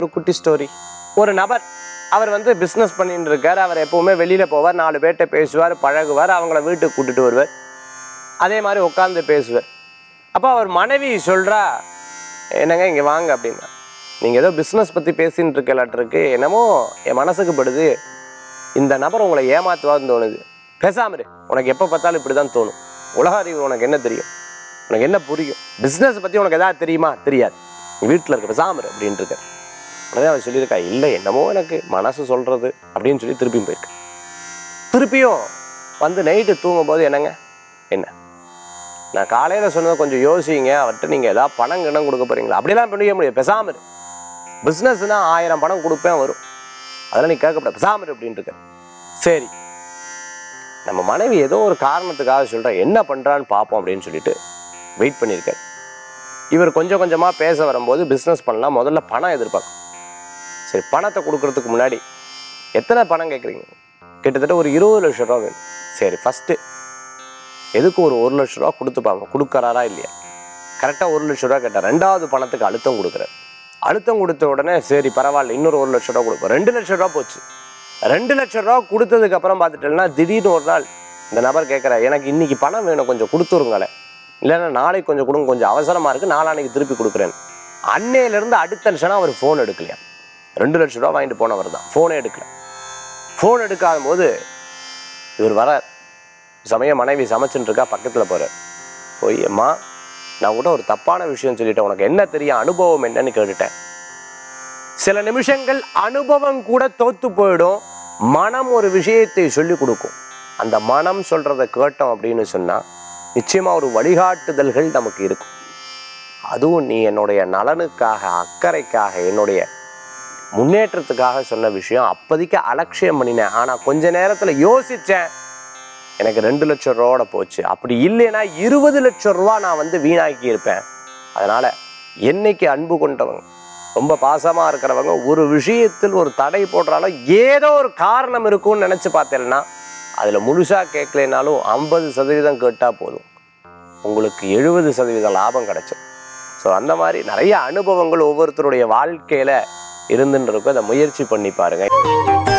ஒரு குட்டி ஸ்டோரி ஒரு நபர் அவர் வந்து பிஸ்னஸ் பண்ணிட்டு இருக்கார் அவர் எப்பவுமே வெளியில போவார் நாலு பேர்கிட்ட பேசுவார் பழகுவார் அவங்கள வீட்டுக்கு கூட்டிட்டு வருவார் அதே மாதிரி உட்காந்து பேசுவார் அப்போ அவர் மனைவி சொல்றா என்னங்க இங்க வாங்க அப்படின்னா நீங்க ஏதோ பிஸ்னஸ் பத்தி பேசின்னு இருக்கலாட்டிருக்கு என்னமோ என் மனசுக்கு படுது இந்த நபர் உங்களை ஏமாத்துவான்னு தோணுது பேசாம இரு உனக்கு எப்போ பார்த்தாலும் இப்படி தான் தோணும் உலக அறிவு உனக்கு என்ன தெரியும் உனக்கு என்ன புரியும் பிஸ்னஸ் பற்றி உனக்கு எதாவது தெரியுமா தெரியாது நீ வீட்டில் இருக்க பேசாம இரு அப்படின்ட்டு இருக்க உடனே அவர் சொல்லியிருக்கா இல்லை என்னமோ எனக்கு மனசு சொல்றது அப்படின்னு சொல்லி திருப்பியும் போயிருக்கு திருப்பியும் வந்து நைட்டு தூங்கும்போது என்னங்க என்ன நான் காலையில் சொன்னதை கொஞ்சம் யோசிங்க அவர்கிட்ட நீங்கள் ஏதாவது பணம் கிணம் கொடுக்க போறீங்களா அப்படிலாம் பண்ணிக்க முடியாது பேசாம இரு பிஸ்னஸ்னா ஆயிரம் பணம் கொடுப்பேன் வரும் அதெல்லாம் நீ கேட்கப்பட பேசாம இரு அப்படின்ட்டு இருக்க சரி நம்ம மனைவி ஏதோ ஒரு காரணத்துக்காக சொல்கிறா என்ன பண்ணுறான்னு பார்ப்போம் அப்படின்னு சொல்லிட்டு வெயிட் பண்ணியிருக்காரு இவர் கொஞ்சம் கொஞ்சமாக பேச வரும்போது பிஸ்னஸ் பண்ணலாம் முதல்ல பணம் எதிர்பார்க்கும் சரி பணத்தை கொடுக்கறதுக்கு முன்னாடி எத்தனை பணம் கேட்குறீங்க கிட்டத்தட்ட ஒரு இருபது லட்சம் ரூபா வேணும் சரி ஃபஸ்ட்டு எதுக்கு ஒரு ஒரு லட்ச ரூபா கொடுத்துப்பாங்க கொடுக்கறாரா இல்லையா கரெக்டாக ஒரு லட்ச ரூபா கேட்டார் ரெண்டாவது பணத்துக்கு அழுத்தம் கொடுக்குறாரு அழுத்தம் கொடுத்த உடனே சரி பரவாயில்ல இன்னொரு ஒரு லட்ச ரூபா கொடுப்போம் ரெண்டு லட்ச ரூபா போச்சு ரெண்டு லட்ச ரூபா கொடுத்ததுக்கு அப்புறம் பார்த்துட்டேன்னா திடீர்னு ஒரு நாள் இந்த நபர் கேட்குறா எனக்கு இன்னைக்கு பணம் வேணும் கொஞ்சம் கொடுத்துருங்களேன் இல்லைன்னா நாளைக்கு கொஞ்சம் கொடுங்க கொஞ்சம் அவசரமா இருக்கு நாளானைக்கு திருப்பி கொடுக்குறேன் அன்னையிலேருந்து அடுத்த நிமிஷம் அவர் ஃபோன் எடுக்கலையா ரெண்டு லட்ச ரூபா வாங்கிட்டு போனவர் தான் ஃபோனே எடுக்கல ஃபோன் எடுக்காத போது இவர் வர சமய மனைவி சமைச்சுட்டு இருக்கா பக்கத்தில் போகிறார் போய் அம்மா நான் கூட ஒரு தப்பான விஷயம் சொல்லிட்டேன் உனக்கு என்ன தெரியும் அனுபவம் என்னன்னு கேட்டுட்டேன் சில நிமிஷங்கள் அனுபவம் கூட தோத்து போயிடும் மனம் ஒரு விஷயத்தை சொல்லி கொடுக்கும் அந்த மனம் சொல்றதை கேட்டோம் அப்படின்னு சொன்னா நிச்சயமா ஒரு வழிகாட்டுதல்கள் நமக்கு இருக்கும் அதுவும் நீ என்னுடைய நலனுக்காக அக்கறைக்காக என்னுடைய முன்னேற்றத்துக்காக சொன்ன விஷயம் அப்போதைக்கு அலட்சியம் பண்ணினேன் ஆனா கொஞ்ச நேரத்துல யோசிச்சேன் எனக்கு ரெண்டு லட்சம் ரூபாவோட போச்சு அப்படி இல்லைன்னா இருபது லட்சம் ரூபா நான் வந்து வீணாக்கி இருப்பேன் அதனால என்னைக்கு அன்பு கொண்டவங்க ரொம்ப பாசமா இருக்கிறவங்க ஒரு விஷயத்தில் ஒரு தடை போடுறாலும் ஏதோ ஒரு காரணம் இருக்கும்னு நினைச்சு பார்த்தேன்னா அதுல முழுசா கேட்கலைனாலும் ஐம்பது சதவீதம் கேட்டா போதும் உங்களுக்கு எழுபது சதவீத லாபம் கிடைச்சிடும் ஸோ அந்த மாதிரி நிறைய அனுபவங்கள் ஒவ்வொருத்தருடைய வாழ்க்கையில இருந்துன்னு இருக்கும் அதை முயற்சி பண்ணி பாருங்க